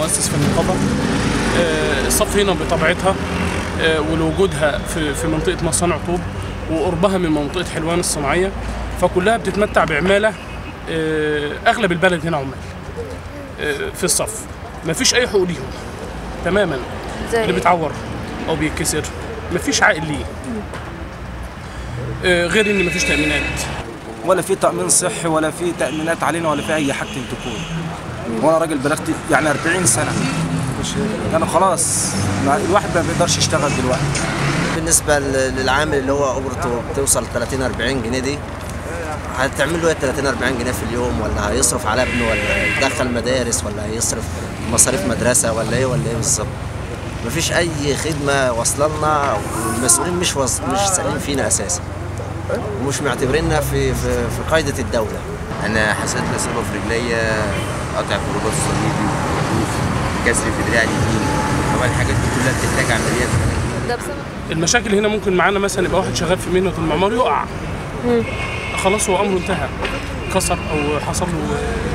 مؤسس في النقابه آه، الصف هنا بطبيعتها آه، ولوجودها في في منطقه مصانع طوب وقربها من منطقه حلوان الصناعيه فكلها بتتمتع بعماله آه، اغلب البلد هنا عمال آه، في الصف مفيش اي حقوق ليهم تماما زي اللي بيتعور او بيتكسر مفيش عائل ليه آه، غير ان مفيش تامينات ولا في تأمين صحي ولا في تأمينات علينا ولا في أي حاجة تكون وأنا راجل بلغت يعني 40 سنة أنا خلاص ما- الواحد ما بيقدرش يشتغل دلوقتي بالنسبه ل- للعامل اللي هو اجرته بتوصل 30 40 جنيه دي هتعمل له ايه 30 40 جنيه في اليوم ولا هيصرف على ابنه ولا يدخل مدارس ولا هيصرف مصاريف مدرسه ولا ايه ولا ايه بالظبط مفيش اي خدمه واصله لنا والمسؤولين مش وص... مش سائلين فينا اساسا ومش معتبريننا في في, في قاعده الدوله انا حصلت لي اصابه في رجليا قطع في الرباط الصليبي كسر في دراعي اليمين طبعا الحاجات دي كلها بتحتاج عمليات ده بسبب المشاكل هنا ممكن معانا مثلا يبقى واحد شغال في مهنه المعمار يقع خلاص هو امره انتهى كسر او حصل له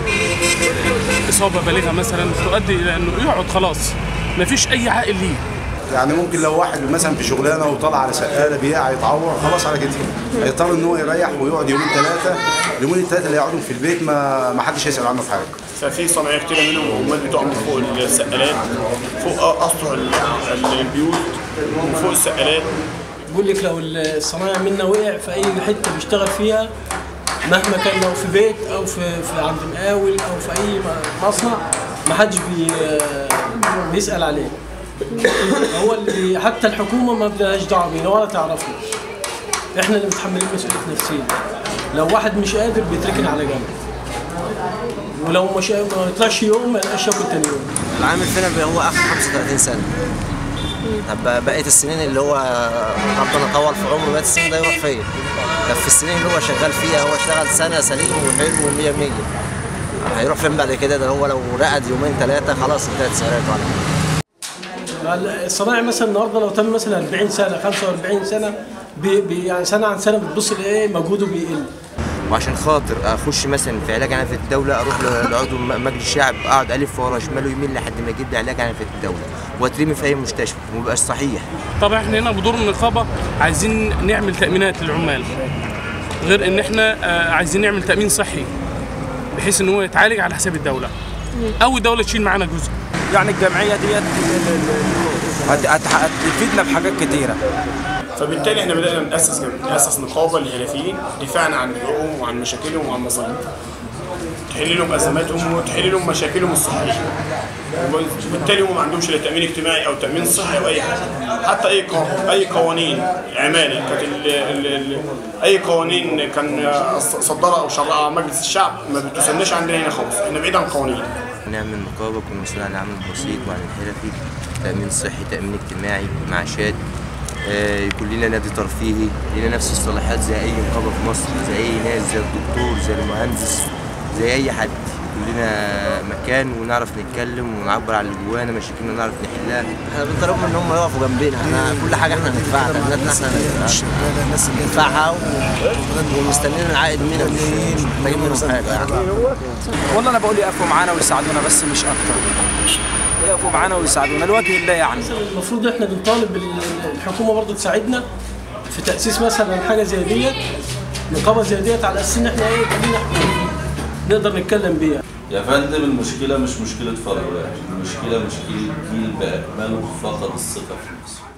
اصابه بالغه مثلا تؤدي الى انه يقعد خلاص مفيش اي عائل ليه يعني ممكن لو واحد مثلا في شغلانه وطلع على سقاله بيقع يتعور خلاص على كده هيضطر ان هو يريح ويقعد يومين ثلاثه اليومين الثلاثه اللي هيقعدوا في البيت ما ما حدش هيسال عنه في حاجه ففي صناعيه كتير منهم عمال بتقع من فوق السقالات فوق اسطح ال- ال- البيوت من فوق السقالات بيقول لك لو الصنايع منا وقع في اي حته بيشتغل فيها مهما كان لو في بيت او في, في عند مقاول او في اي م- مصنع ما حدش بي بيسال عليه هو اللي حتى الحكومه ما بدهاش دعوه بينا ولا تعرفنا احنا اللي متحملين مسؤوليه نفسينا لو واحد مش قادر بيتركن على جنب ولو مش ما يطلعش يوم ما يلقاش ياكل تاني يوم العامل فينا بي- هو اخر 35 سنه طب بقيه السنين اللي هو ربنا طول في عمره بقيه السنين ده يروح فين؟ طب في السنين اللي هو شغال فيها هو اشتغل سنه سليم وحلو و100 100 هيروح فين بعد كده ده هو لو رقد يومين ثلاثه خلاص انتهت سيارته على كده. الصنايعي مثلا النهارده لو تم مثلا 40 سنه 45 سنه بي بي يعني سنه عن سنه بتبص لايه مجهوده بيقل وعشان خاطر اخش مثلا في علاج عنف الدوله اروح ل- لعضو م- مجلس الشعب اقعد الف ورا شمال ويمين لحد ما يجيب لي علاج عنف الدوله واترمي في اي مستشفى ومبقاش صحيح طبعا احنا هنا بدور النقابه عايزين نعمل تامينات للعمال غير ان احنا آه، عايزين نعمل تامين صحي بحيث ان هو يتعالج على حساب الدوله او الدوله تشيل معانا جزء يعني الجمعية ديت هت- هت- هتفيدنا بحاجات كتيرة فبالتالي احنا بدانا ناسس ناسس نقابه للهلافيين دفاعا عن حقوقهم وعن مشاكلهم وعن مصالحهم تحل لهم ازماتهم وتحل لهم مشاكلهم الصحيه وبالتالي هم ما عندهمش لا تامين اجتماعي او تامين صحي او اي حاجه حتى اي قو- اي قوانين عماله كانت ال ال ال اي قوانين كان صدرها او شرعها مجلس الشعب ما بتسناش عندنا هنا خالص احنا بعيد عن القوانين نعمل نقابه كنا مسؤول عن العمل البسيط وعن الحرفي تامين صحي تامين اجتماعي معاشات آه، يكون لنا نادي ترفيهي لنا نفس الصلاحيات زي اي نقابه في مصر زي اي ناس زي الدكتور زي المهندس زي اي حد يكون لنا مكان ونعرف نتكلم ونعبر عن اللي جوانا مشاكلنا نعرف نحلها احنا بنطلبهم ان هم يقفوا جنبنا احنا كل حاجه احنا ندفعها تأميناتنا احنا ندفعها و- ومستنيين العائد منها مش مش محتاجين منهم حاجه يعني والله أنا بقول يقفوا معانا ويساعدونا بس مش أكتر يقفوا معانا ويساعدونا لوجه الله يعني المفروض احنا بنطالب ال- الحكومه برضه تساعدنا في تاسيس مثلا حاجه زي ديت نقابه زي ديت على اساس ان احنا ايه يبقى لينا حقوق نقدر نتكلم بيها يا فندم المشكلة مش مشكلة فرد واحد المشكلة مشكلة جيل بأكمله فقد الثقة في نفسه